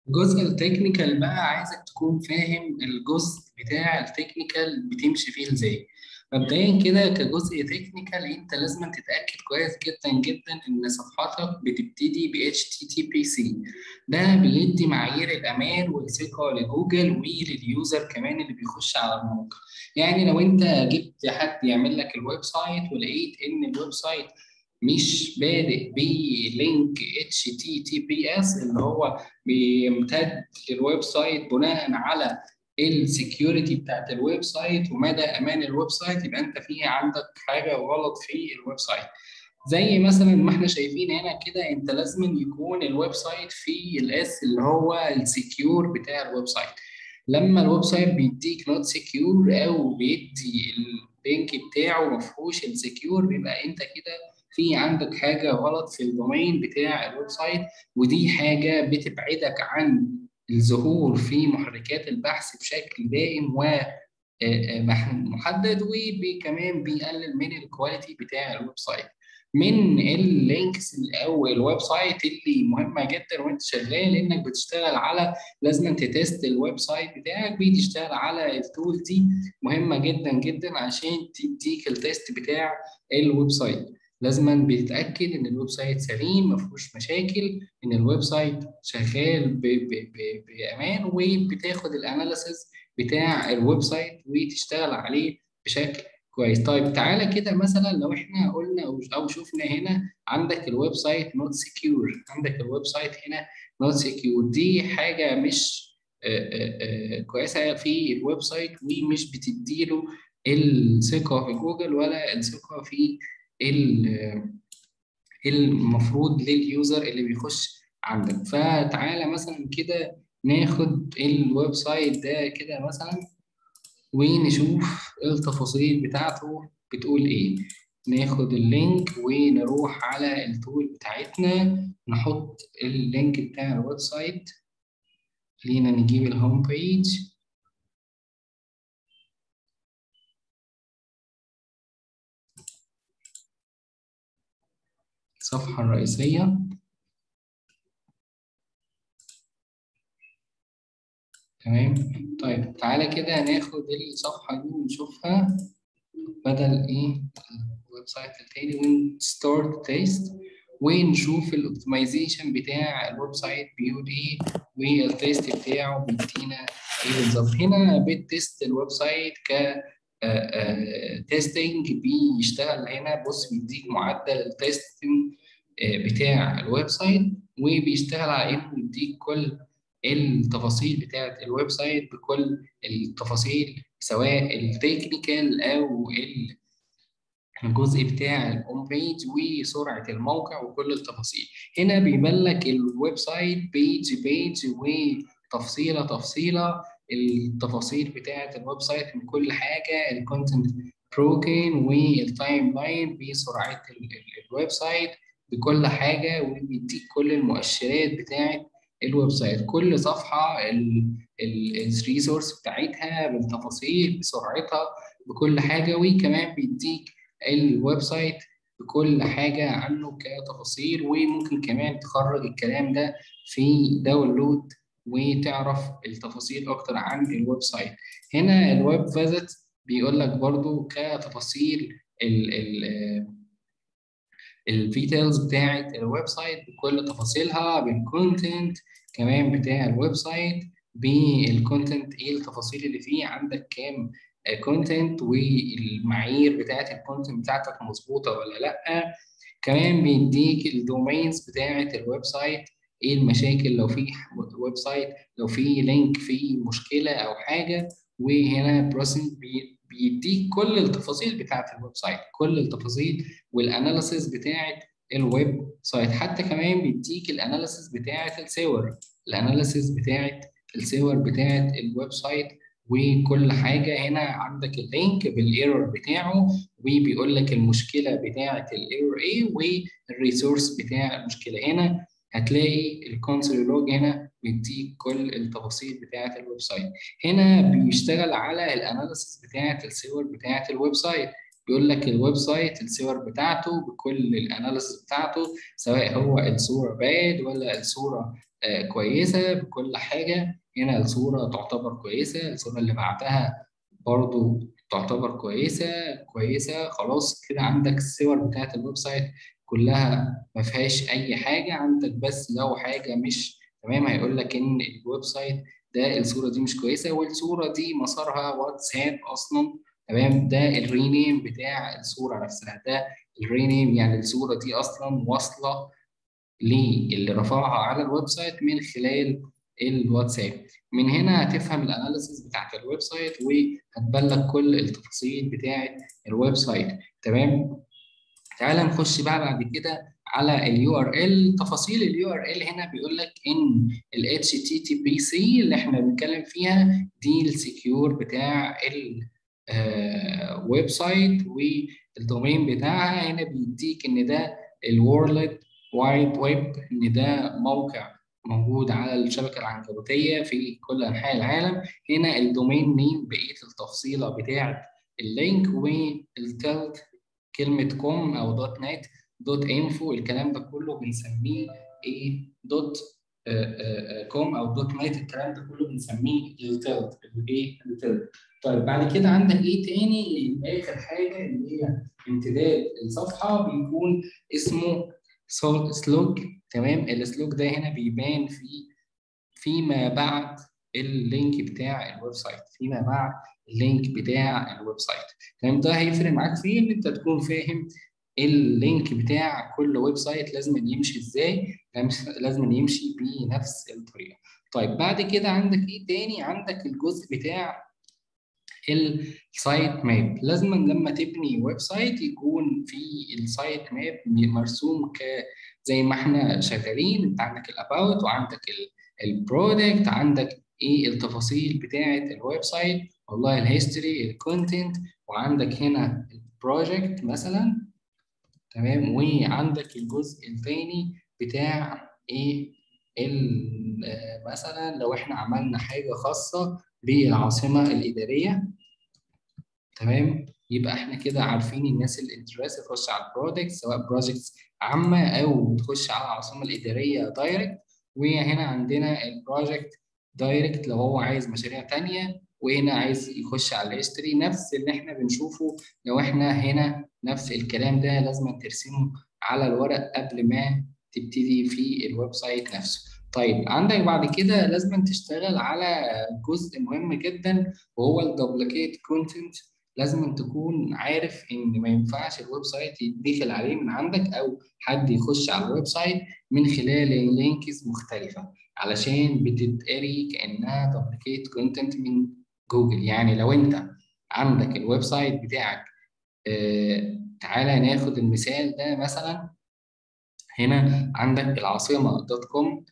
الجزء التكنيكال بقى عايزك تكون فاهم الجزء بتاع التكنيكال بتمشي فيه ازاي مبدئيا كده كجزء تكنيكال انت لازم تتاكد كويس جدا جدا ان صفحتك بتبتدي ب HTTPC ده بيدي معايير الامان والثقه لجوجل ولليوزر كمان اللي بيخش على الموقع يعني لو انت جبت حد يعمل لك الويب سايت ولقيت ان الويب سايت مش بادئ بلينك HTTPS اللي هو بيمتد للويب سايت بناء على السكيورتي بتاعت الويب سايت ومدى امان الويب سايت يبقى انت في عندك حاجه غلط في الويب سايت زي مثلا ما احنا شايفين هنا كده انت لازم يكون الويب سايت فيه الاس اللي هو السكيور بتاع الويب سايت لما الويب سايت بيديك نوت سكيور او بيدي اللينك بتاعه ما فيهوش السكيور بيبقى انت كده في عندك حاجه غلط في الدومين بتاع الويب سايت ودي حاجه بتبعدك عن الظهور في محركات البحث بشكل دائم ومحدد وكمان بيقلل من الكواليتي بتاع الويب سايت من اللينكس او الويب سايت اللي مهمه جدا وانت شغال انك بتشتغل على لازم تتست الويب سايت بتاعك بتشتغل على التول دي مهمه جدا جدا عشان تديك التست بتاع الويب سايت لازما بتتاكد ان الويب سايت سليم ما فيهوش مشاكل ان الويب سايت شغال ب ب ب بامان وبتاخد الاناليسيس بتاع الويب سايت وتشتغل عليه بشكل كويس طيب تعالى كده مثلا لو احنا قلنا او شفنا هنا عندك الويب سايت نوت سكيور عندك الويب سايت هنا نوت سكيور دي حاجه مش آآ آآ كويسه في الويب سايت ومش بتديله الثقه في جوجل ولا الثقه في المفروض لليوزر اللي بيخش عندك فتعالى مثلا كده ناخد الويب سايت ده كده مثلا ونشوف التفاصيل بتاعته بتقول ايه ناخد اللينك ونروح على التول بتاعتنا نحط اللينك بتاع الويب سايت خلينا نجيب الهوم بيج الصفحة الرئيسية تمام طيب تعالى كده ناخد الصفحة دي ونشوفها بدل ايه الويب سايت التاني ونستارت تيست ونشوف الاوبتمايزيشن بتاع الويب سايت بيقول ايه والتيست بتاعه بيدينا ايه بالظبط هنا بتست الويب سايت ك تيستنج بيشتغل هنا بص بيديك معدل التيستنج بتاع الويب سايت وبيشتغل على انه يديك كل التفاصيل بتاعه الويب سايت بكل التفاصيل سواء التكنيكال او الجزء بتاع الهوم بيج وسرعه الموقع وكل التفاصيل هنا بيبان لك الويب سايت بيج بيج وتفصيله تفصيله التفاصيل بتاعه الويب سايت من كل حاجه الكونتنت بروكن والتايم لاين بسرعه الويب سايت بكل حاجه وبيديك كل المؤشرات بتاعه الويب سايت كل صفحه الريسورس بتاعتها بالتفاصيل بسرعتها بكل حاجه وكمان بيديك الويب سايت بكل حاجه عنه كتفاصيل وممكن كمان تخرج الكلام ده في داونلود وتعرف التفاصيل اكتر عن الويب سايت هنا الويب فيزيت بيقول لك برضو كتفاصيل ال ال الديتيلز بتاعه الويب سايت بكل تفاصيلها بالكونتنت كمان بتاع الويب سايت بالكونتنت ايه التفاصيل اللي فيه عندك كام كونتنت والمعايير بتاعه الكونتنت بتاعتك مظبوطه ولا لا كمان بيديك الدومينز بتاعه الويب سايت ايه المشاكل لو في ويب سايت لو في لينك فيه مشكله او حاجه وهنا بروسنت بيديك كل التفاصيل بتاعه الويب سايت كل التفاصيل والاناليسيس بتاعه الويب سايت حتى كمان بيديك الاناليسيس بتاعه الصور الاناليسيس بتاعه الصور بتاعه الويب سايت وكل حاجه هنا عندك اللينك بالايرور بتاعه وبيقول لك المشكله بتاعه الايرور ايه والريسورس بتاع المشكله هنا هتلاقي الكونسول لوج هنا بيديك كل التفاصيل بتاعه الويب سايت هنا بيشتغل على الاناليسيس بتاعه الصور بتاعه الويب سايت بيقول لك الويب سايت الصور بتاعته بكل الاناليسيس بتاعته سواء هو الصوره باد ولا الصوره آه كويسه بكل حاجه هنا الصوره تعتبر كويسه الصوره اللي بعدها برضو تعتبر كويسه كويسه خلاص كده عندك الصور بتاعت الويب سايت كلها ما فيهاش اي حاجه عندك بس لو حاجه مش تمام هيقول لك ان الويب سايت ده الصوره دي مش كويسه والصوره دي مسارها واتساب اصلا تمام ده الرينيم بتاع الصوره نفسها ده الرينيم يعني الصوره دي اصلا واصله للي رفعها على الويب سايت من خلال الواتساب من هنا هتفهم الاناليسيس بتاعت الويب سايت وهتبان لك كل التفاصيل بتاعت الويب سايت تمام تعال نخش بقى بعد كده على اليو ار ال تفاصيل اليو ار ال هنا بيقول لك ان ال HTTPC اللي احنا بنتكلم فيها دي السكيور بتاع الويب سايت والدومين بتاعها هنا بيديك ان ده الورلد وايد ويب ان ده موقع موجود على الشبكه العنكبوتيه في كل انحاء العالم هنا الدومين نيم بقيه التفصيله بتاعه اللينك والتلت كلمه كوم او دوت نت دوت انفو الكلام ده كله بنسميه ايه دوت كوم او دوت نت الكلام ده كله بنسميه التلت الايه التلت طيب بعد كده عندك ايه تاني اخر حاجه اللي هي امتداد الصفحه بيكون اسمه سلوك تمام السلوك ده هنا بيبان في فيما بعد اللينك بتاع الويب سايت فيما بعد اللينك بتاع الويب سايت تمام ده هيفرق معاك في ان انت تكون فاهم اللينك بتاع كل ويب سايت لازم يمشي ازاي لازم يمشي بنفس الطريقه طيب بعد كده عندك ايه تاني عندك الجزء بتاع السايت ماب لازم لما تبني ويب سايت يكون في السايت ماب مرسوم ك زي ما احنا شغالين انت عندك الاباوت وعندك البرودكت عندك ايه التفاصيل بتاعه الويب سايت والله الهيستوري الكونتنت وعندك هنا البروجكت مثلا تمام وعندك الجزء الثاني بتاع ايه مثلا لو احنا عملنا حاجه خاصه بالعاصمه الاداريه تمام يبقى احنا كده عارفين الناس الانترست تخش على البرودكت سواء بروجكتس عامه او تخش على العاصمه الاداريه دايركت وهنا عندنا البروجكت دايركت لو هو عايز مشاريع تانية وهنا عايز يخش على الهيستوري نفس اللي احنا بنشوفه لو احنا هنا نفس الكلام ده لازم ترسمه على الورق قبل ما تبتدي في الويب سايت نفسه طيب عندك بعد كده لازم تشتغل على جزء مهم جدا وهو الدوبليكيت كونتنت لازم تكون عارف ان ما ينفعش الويب سايت يتدخل عليه من عندك او حد يخش على الويب سايت من خلال لينكس مختلفه علشان بتتقري كانها دوبليكيت كونتنت من جوجل يعني لو انت عندك الويب سايت بتاعك آه تعالى ناخد المثال ده مثلا هنا عندك العاصمه دوت كوم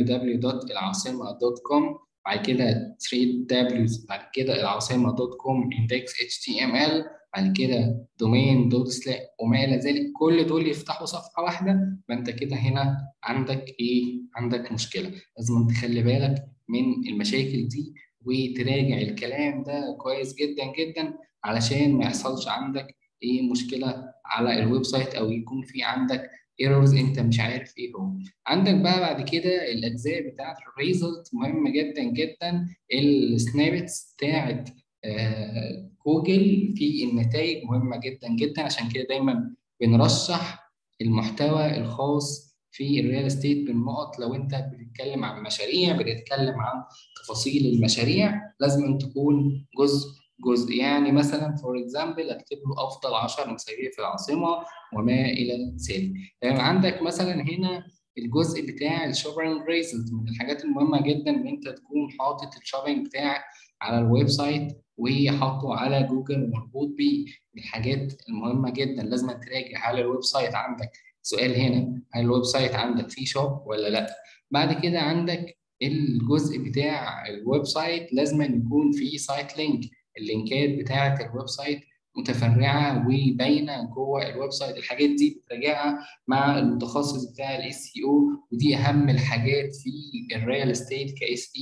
www.العاصمه.com بعد كده 3 w بعد كده العاصمه دوت كوم اندكس اتش تي ام ال بعد كده دومين دوت سلاك وما الى ذلك كل دول يفتحوا صفحه واحده فانت كده هنا عندك ايه؟ عندك مشكله لازم تخلي بالك من المشاكل دي وتراجع الكلام ده كويس جدا جدا علشان ما يحصلش عندك ايه مشكله على الويب سايت او يكون في عندك ايرورز انت مش عارف ايه هو عندك بقى بعد كده الاجزاء بتاعت الريزلت مهمه جدا جدا السنابتس بتاعت آه جوجل في النتائج مهمه جدا جدا عشان كده دايما بنرشح المحتوى الخاص في الريال استيت بالنقط لو انت بتتكلم عن مشاريع بتتكلم عن تفاصيل المشاريع لازم تكون جزء جزء يعني مثلا فور اكزامبل اكتب له افضل 10 مشاريع في العاصمه وما الى ذلك يعني عندك مثلا هنا الجزء بتاع الشوبينج ريزلت من الحاجات المهمه جدا ان انت تكون حاطط الشوبينج بتاعك على الويب سايت وحاطه على جوجل ومربوط بيه الحاجات المهمه جدا لازم تراجع هل الويب سايت عندك سؤال هنا هل الويب سايت عندك فيه شوب ولا لا بعد كده عندك الجزء بتاع الويب سايت لازم يكون فيه سايت لينك اللينكات بتاعه الويب سايت متفرعه وباينه جوه الويب سايت الحاجات دي بتراجعها مع المتخصص بتاع الاس سي او ودي اهم الحاجات في الريال استيت كاس اي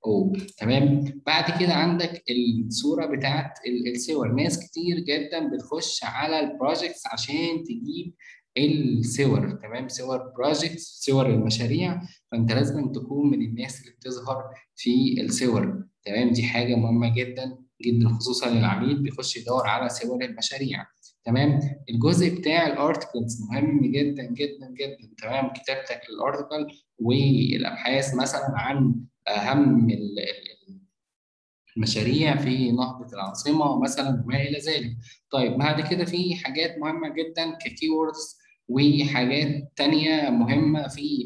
او تمام بعد كده عندك الصوره بتاعت الصور ناس كتير جدا بتخش على البروجكتس عشان تجيب الصور تمام صور بروجكتس صور المشاريع فانت لازم تكون من الناس اللي بتظهر في الصور تمام دي حاجه مهمه جدا جدا خصوصا للعميل بيخش يدور على صور المشاريع تمام الجزء بتاع الارتكلز مهم جدا جدا جدا تمام كتابتك للارتكل والابحاث مثلا عن اهم المشاريع في نهضه العاصمه مثلا وما الى ذلك طيب بعد كده في حاجات مهمه جدا ككيوردز وحاجات تانية مهمه في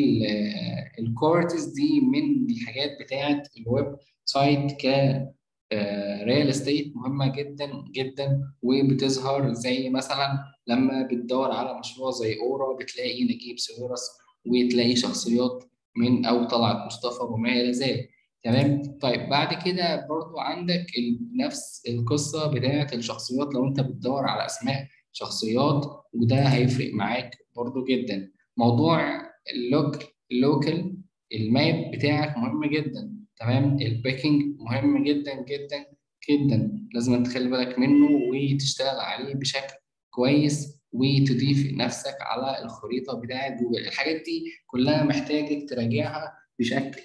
الكورتس دي من الحاجات بتاعه الويب سايت ك ريال استيت مهمه جدا جدا وبتظهر زي مثلا لما بتدور على مشروع زي اورا بتلاقي نجيب ساويرس وتلاقي شخصيات من او طلعت مصطفى وما الى ذلك تمام طيب بعد كده برضو عندك نفس القصه بتاعه الشخصيات لو انت بتدور على اسماء شخصيات وده هيفرق معاك برضو جدا موضوع اللوك اللوكل الماب بتاعك مهم جدا تمام الباكينج مهم جدا جدا جدا لازم تخلي بالك منه وتشتغل عليه بشكل كويس وتضيف نفسك على الخريطه بتاعه جوجل الحاجات دي كلها محتاجك تراجعها بشكل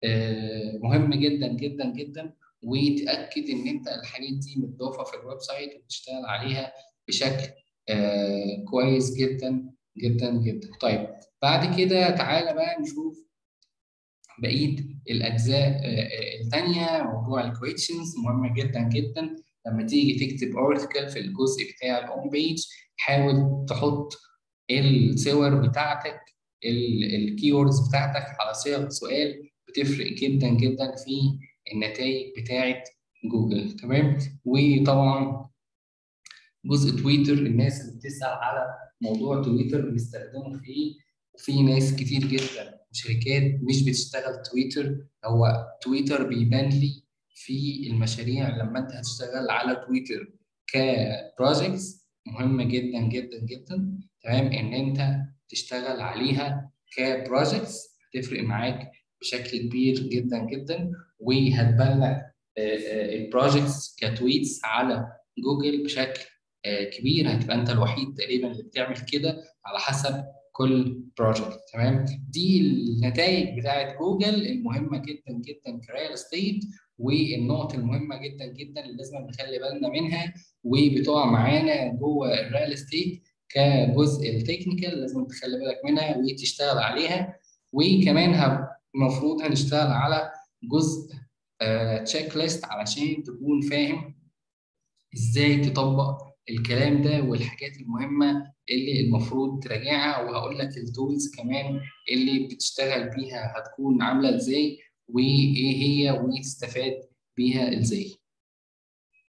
مهم جدا جدا جدا وتاكد ان انت الحاجات دي متضافه في الويب سايت وتشتغل عليها بشكل كويس جدا جدا جدا طيب بعد كده تعالى بقى نشوف بقيه الاجزاء الثانيه موضوع الكويشنز مهمه جدا جدا لما تيجي تكتب ارتكل في الجزء بتاع الاون بيج حاول تحط الصور بتاعتك الكيوردز بتاعتك على صيغ سؤال بتفرق جدا جدا في النتائج بتاعه جوجل تمام وطبعا جزء تويتر الناس اللي بتسال على موضوع تويتر بيستخدموا في ايه وفي ناس كتير جدا وشركات مش بتشتغل تويتر هو تويتر بيبان لي في المشاريع لما انت هتشتغل على تويتر كبروجكتس مهمه جدا جدا جدا تمام ان انت تشتغل عليها كبروجكتس هتفرق معاك بشكل كبير جدا جدا وهتبان لك البروجكتس كتويتس على جوجل بشكل كبير هتبقى انت الوحيد تقريبا اللي بتعمل كده على حسب كل بروجكت تمام دي النتائج بتاعت جوجل المهمه جدا جدا كريال استيت والنقط المهمه جدا جدا اللي لازم نخلي بالنا منها وبتقع معانا جوه الريال استيت كجزء التكنيكال لازم تخلي بالك منها وتشتغل عليها وكمان المفروض هنشتغل على جزء تشيك ليست علشان تكون فاهم ازاي تطبق الكلام ده والحاجات المهمه اللي المفروض تراجعها وهقول لك التولز كمان اللي بتشتغل بيها هتكون عامله ازاي وايه هي وتستفاد بيها ازاي